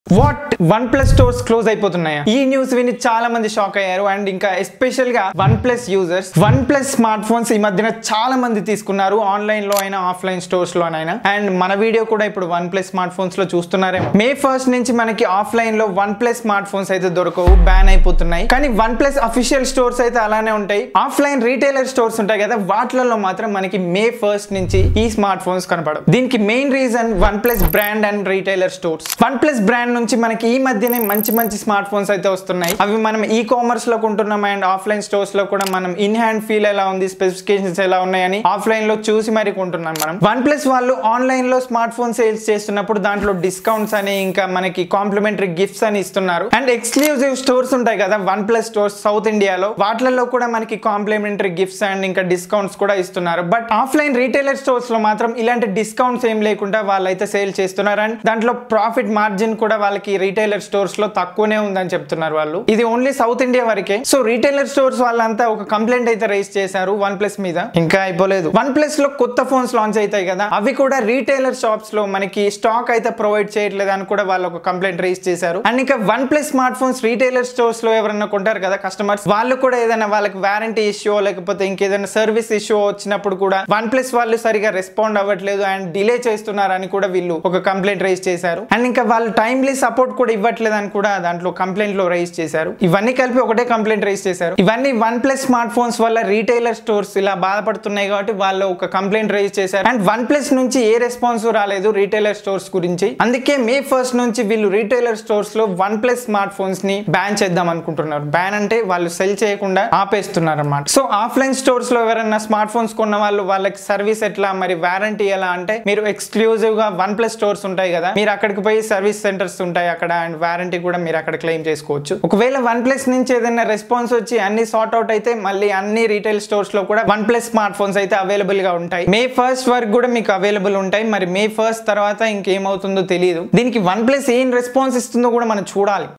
what OnePlus stores close అయిపోతున్నాయా ఈ news విని చాలా మంది షాక్ అయ్యారు అండ్ ఇంకా ఎస్పెషల్ గా OnePlus users OnePlus smart smartphones ఈ మధ్యన చాలా మంది తీసుకున్నారు ఆన్లైన్ లో అయినా ఆఫ్లైన్ స్టోర్స్ లోనైనా అండ్ మన వీడియో కూడా ఇప్పుడు వన్ ప్లస్ స్మార్ట్ ఫోన్స్ లో చూస్తున్నారేమో మే ఫస్ట్ నుంచి మనకి ఆఫ్లైన్ లో వన్ ప్లస్ స్మార్ట్ ఫోన్స్ అయితే దొరకవు బ్యాన్ అయిపోతున్నాయి కానీ వన్ ప్లస్ అఫీషియల్ స్టోర్స్ అయితే అలానే ఉంటాయి ఆఫ్లైన్ రీటైలర్ స్టోర్స్ ఉంటాయి కదా వాటిలలో మాత్రం మనకి మే ఫస్ట్ నుంచి ఈ స్మార్ట్ ఫోన్స్ కనపడవు దీనికి main reason OnePlus brand and retailer stores OnePlus brand నుంచి మనకి ఈ మధ్యనే మంచి మంచి స్మార్ట్ ఫోన్స్ అయితే వస్తున్నాయి అవి మనం ఈ కామర్స్ లో కొంటున్నాం అండ్ ఆఫ్లైన్ స్టోర్స్ లో కూడా మనం ఇన్ హ్యాండ్ ఫీల్ ఎలా ఉంది స్పెసిఫికేషన్స్ ఎలా ఉన్నాయని ఆఫ్లైన్ లో చూసి మరి కొంటున్నాం మనం వన్ ప్లస్ వాళ్ళు ఆన్లైన్ లో స్మార్ట్ ఫోన్ సేల్స్ చేస్తున్నప్పుడు దాంట్లో డిస్కౌంట్స్ అని ఇంకా మనకి కాంప్లిమెంటరీ గిఫ్ట్స్ అని ఇస్తున్నారు అండ్ ఎక్స్క్లూజివ్ స్టోర్స్ ఉంటాయి కదా వన్ ప్లస్ స్టోర్స్ సౌత్ ఇండియాలో వాటిలలో కూడా మనకి కాంప్లిమెంటరీ గిఫ్ట్స్ అండ్ ఇంకా డిస్కౌంట్స్ కూడా ఇస్తున్నారు బట్ ఆఫ్లైన్ రీటైలర్ స్టోర్స్ లో మాత్రం ఇలాంటి డిస్కౌంట్స్ ఏం లేకుండా వాళ్ళైతే సేల్ చేస్తున్నారు అండ్ దాంట్లో ప్రాఫిట్ మార్జిన్ కూడా వాళ్ళకి రీటైలర్ స్టోర్స్ లో తక్కువనే ఉందని చెప్తున్నారు వాళ్ళు ఇది ఓన్లీ సౌత్ ఇండియా వరకే సో రీటైలర్ స్టోర్స్ వాళ్ళంతా ఒక కంప్లైంట్ అయితే రైజ్ చేశారు వన్ ప్లస్ మీద ఇంకా అయిపోలేదు వన్ ప్లస్ లో కొత్త ఫోన్స్ లాంచ్ అవుతాయి కదా అవి కూడా రీటైలర్ షాప్స్ లో మనకి స్టాక్ అయితే ప్రొవైడ్ చేయట్లేదు అని కూడా వాళ్ళు ఒక కంప్లైంట్ రైజ్ చేశారు అండ్ ఇంకా OnePlus smart smartphones retailer stores లో ఎవరైనా కొంటారు కదా కస్టమర్స్ వాళ్ళు కూడా ఏదైనా వాళ్ళకి వారంటీ ఇష్యూ లేకపోతే ఇంకేదైనా సర్వీస్ ఇష్యూ వచ్చినప్పుడు కూడా వన్ ప్లస్ వాళ్ళు సరిగా రెస్పాండ్ అవ్వట్లేదు అండ్ డిలే చేస్తున్నారని కూడా వీళ్ళు ఒక కంప్లైంట్ రైజ్ చేశారు అండ్ ఇంకా వాళ్ళు టైమ్లీ సపోర్ట్ కూడా ఇవ్వట్లేదు అని కూడా దాంట్లో కంప్లైంట్ లో రైజ్ చేశారు ఇవన్నీ కలిపి ఒకటే కంప్లైంట్ రైజ్ చేశారు ఇవన్నీ వన్ ప్లస్ స్మార్ట్ ఫోన్స్ వల్ల రీటైలర్ స్టోర్స్ ఇలా బాధపడుతున్నాయి కాబట్టి వాళ్ళు ఒక కంప్లైంట్ రైజ్ చేశారు అండ్ వన్ ప్లస్ నుంచి ఏ రెస్పాన్స్ రాలేదు రీటైలర్ స్టోర్స్ గురించి అందుకే మే ఫస్ట్ నుంచి వీళ్ళు రీటైలర్ స్టోర్స్ లో వన్ ప్లస్ స్మార్ట్ ఫోన్స్ ని బ్యాన్ చేద్దాం అనుకుంటున్నారు బ్యాన్ అంటే వాళ్ళు సెల్ చేయకుండా ఆపేస్తున్నారు అనమాట సో ఆఫ్లైన్ స్టోర్స్ లో ఎవరైనా స్మార్ట్ ఫోన్స్ కొన్న వాళ్ళు వాళ్ళకి సర్వీస్ ఎట్లా మరి వారంటీ ఎలా అంటే మీరు ఎక్స్క్లూజివ్ గా వన్ ప్లస్ స్టోర్స్ ఉంటాయి కదా మీరు అక్కడికి పోయి సర్వీస్ సెంటర్స్ ఉంటాయి అక్కడ అండ్ వారంటీ కూడా మీరు అక్కడ క్లెయిమ్ చేసుకోవచ్చు ఒకవేళ వన్ ప్లస్ నుంచి ఏదైనా రెస్పాన్స్ వచ్చి అన్ని సార్ట్ అవుట్ అయితే మళ్ళీ అన్ని రీటైల్ స్టోర్స్ లో కూడా వన్ ప్లస్ స్మార్ట్ ఫోన్స్ అయితే అవైలబుల్ గా ఉంటాయి మే ఫస్ట్ వరకు కూడా మీకు అవైలబుల్ ఉంటాయి మరి మే ఫస్ట్ తర్వాత ఇంకేమవుతుందో తెలియదు దీనికి వన్ ప్లస్ ఏం రెస్పాన్స్ ఇస్తుందో కూడా మనం చూడాలి